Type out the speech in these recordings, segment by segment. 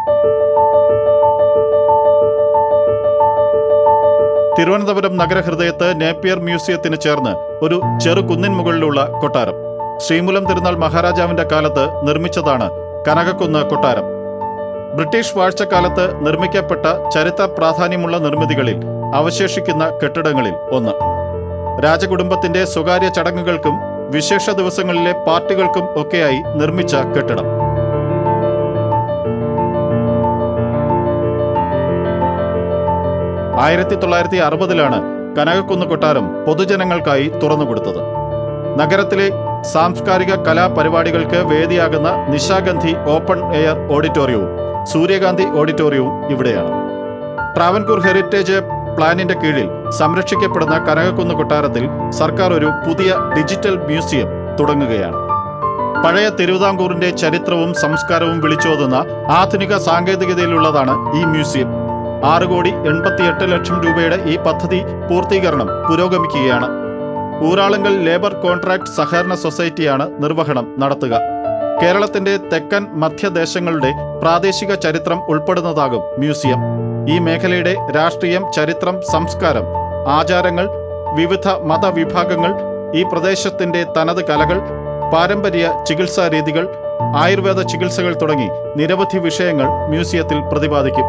Thiruvananthapuram നഗരഹൃദയത്ത് Napier മ്യൂസിയത്തിന് ചേർന്ന് ഒരു ചെറു കുന്നിൻ മുകളിലുള്ള കൊട്ടാരം ശ്രീമൂലം തിരുനാൾ മഹാരാജാവിന്റെ കാലത്ത് നിർമ്മിച്ചതാണ് കനകക്കുന്ന് കൊട്ടാരം ബ്രിട്ടീഷ് വാഴ്ചക്കാലത്ത് നിർമ്മിക്കപ്പെട്ട ചരിത്ര പ്രാധാന്യമുള്ള നിർമ്മിതികളിൽ അവശേഷിക്കുന്ന കെട്ടിടങ്ങളിൽ ഒന്ന് രാജകുടുംബത്തിന്റെ സ്വകാര്യ ചടങ്ങുകൾക്കും വിശേഷ ദിവസങ്ങളിലെ പാർട്ടികൾക്കും ഒക്കെയായി നിർമ്മിച്ച കെട്ടിടം ആയിരത്തി തൊള്ളായിരത്തി അറുപതിലാണ് കനകക്കുന്ന് കൊട്ടാരം പൊതുജനങ്ങൾക്കായി തുറന്നുകൊടുത്തത് നഗരത്തിലെ സാംസ്കാരിക കലാപരിപാടികൾക്ക് വേദിയാകുന്ന നിശാഗന്ധി ഓപ്പൺ എയർ ഓഡിറ്റോറിയവും സൂര്യകാന്തി ഓഡിറ്റോറിയവും ഇവിടെയാണ് ട്രാവൻകൂർ ഹെറിറ്റേജ് പ്ലാനിന്റെ കീഴിൽ സംരക്ഷിക്കപ്പെടുന്ന കനകക്കുന്ന് കൊട്ടാരത്തിൽ സർക്കാർ ഒരു പുതിയ ഡിജിറ്റൽ മ്യൂസിയം തുടങ്ങുകയാണ് പഴയ തിരുവിതാംകൂറിന്റെ ചരിത്രവും സംസ്കാരവും വിളിച്ചോതുന്ന ആധുനിക സാങ്കേതികതയിലുള്ളതാണ് ഈ മ്യൂസിയം ആറ് കോടി എൺപത്തിയെട്ട് ലക്ഷം രൂപയുടെ ഈ പദ്ധതി പൂർത്തീകരണം പുരോഗമിക്കുകയാണ് ഊരാളുങ്കൽ ലേബർ കോൺട്രാക്ട് സഹകരണ സൊസൈറ്റിയാണ് നിർവഹണം നടത്തുക കേരളത്തിന്റെ തെക്കൻ മധ്യദേശങ്ങളുടെ പ്രാദേശിക ചരിത്രം ഉൾപ്പെടുന്നതാകും മ്യൂസിയം ഈ മേഖലയുടെ രാഷ്ട്രീയം ചരിത്രം സംസ്കാരം ആചാരങ്ങൾ വിവിധ മതവിഭാഗങ്ങൾ ഈ പ്രദേശത്തിന്റെ തനത് കലകൾ പാരമ്പര്യ ചികിത്സാ രീതികൾ ആയുർവേദ ചികിത്സകൾ തുടങ്ങി നിരവധി വിഷയങ്ങൾ മ്യൂസിയത്തിൽ പ്രതിപാദിക്കും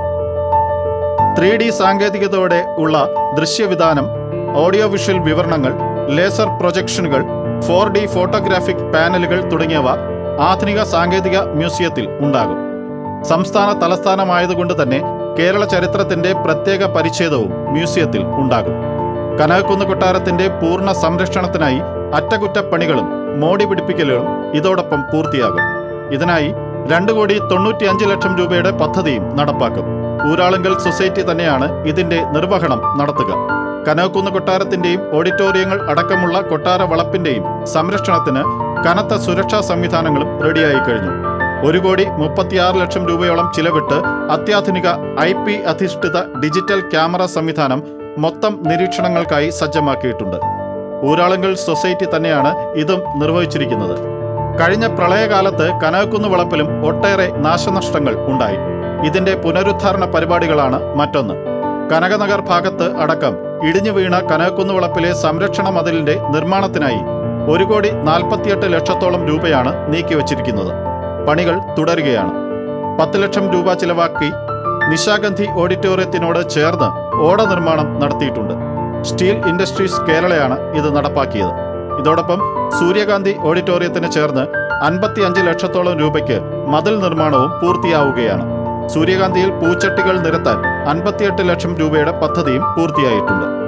ത്രീ ഡി സാങ്കേതികതയോടെ ഉള്ള ദൃശ്യവിധാനം ഓഡിയോ വിഷ്വൽ വിവരണങ്ങൾ ലേസർ പ്രൊജക്ഷനുകൾ ഫോർ ഡി ഫോട്ടോഗ്രാഫിക് പാനലുകൾ തുടങ്ങിയവ ആധുനിക സാങ്കേതിക മ്യൂസിയത്തിൽ ഉണ്ടാകും സംസ്ഥാന തലസ്ഥാനമായതുകൊണ്ട് തന്നെ കേരള ചരിത്രത്തിന്റെ പ്രത്യേക പരിച്ഛേദവും മ്യൂസിയത്തിൽ ഉണ്ടാകും കനകക്കുന്ന് കൊട്ടാരത്തിന്റെ പൂർണ്ണ സംരക്ഷണത്തിനായി അറ്റകുറ്റപ്പണികളും മോടി പിടിപ്പിക്കലുകളും ഇതോടൊപ്പം പൂർത്തിയാകും ഇതിനായി രണ്ട് കോടി തൊണ്ണൂറ്റിയഞ്ച് ലക്ഷം രൂപയുടെ പദ്ധതിയും നടപ്പാക്കും ഊരാളുങ്കൽ സൊസൈറ്റി തന്നെയാണ് ഇതിന്റെ നിർവഹണം നടത്തുക കനകക്കുന്ന് കൊട്ടാരത്തിന്റെയും ഓഡിറ്റോറിയങ്ങൾ അടക്കമുള്ള കൊട്ടാര വളപ്പിന്റെയും സംരക്ഷണത്തിന് കനത്ത സുരക്ഷാ സംവിധാനങ്ങളും റെഡിയായി കഴിഞ്ഞു ഒരു കോടി മുപ്പത്തിയാറ് ലക്ഷം രൂപയോളം ചിലവിട്ട് അത്യാധുനിക ഐ പി അധിഷ്ഠിത ഡിജിറ്റൽ ക്യാമറ സംവിധാനം മൊത്തം നിരീക്ഷണങ്ങൾക്കായി സജ്ജമാക്കിയിട്ടുണ്ട് ഊരാളുങ്കൽ സൊസൈറ്റി തന്നെയാണ് ഇതും നിർവഹിച്ചിരിക്കുന്നത് കഴിഞ്ഞ പ്രളയകാലത്ത് കനകക്കുന്ന് വളപ്പിലും ഒട്ടേറെ നാശനഷ്ടങ്ങൾ ഉണ്ടായി ഇതിന്റെ പുനരുദ്ധാരണ പരിപാടികളാണ് മറ്റൊന്ന് കനകനഗർ ഭാഗത്ത് അടക്കം ഇടിഞ്ഞു വീണ കനകക്കുന്ന് വളപ്പിലെ സംരക്ഷണ മതിലിന്റെ നിർമ്മാണത്തിനായി ഒരു കോടി നാൽപ്പത്തിയെട്ട് ലക്ഷത്തോളം രൂപയാണ് നീക്കിവച്ചിരിക്കുന്നത് പണികൾ തുടരുകയാണ് പത്ത് ലക്ഷം രൂപ ചിലവാക്കി നിശാഗന്ധി ഓഡിറ്റോറിയത്തിനോട് ചേർന്ന് ഓട നിർമ്മാണം നടത്തിയിട്ടുണ്ട് സ്റ്റീൽ ഇൻഡസ്ട്രീസ് കേരളയാണ് ഇത് നടപ്പാക്കിയത് ഇതോടൊപ്പം സൂര്യകാന്തി ഓഡിറ്റോറിയത്തിന് ചേർന്ന് അൻപത്തിയഞ്ച് ലക്ഷത്തോളം രൂപയ്ക്ക് മതിൽ നിർമ്മാണവും പൂർത്തിയാവുകയാണ് സൂര്യകാന്തിയിൽ പൂച്ചട്ടികൾ നിരത്താൻ അൻപത്തിയെട്ട് ലക്ഷം രൂപയുടെ പദ്ധതിയും പൂർത്തിയായിട്ടുണ്ട്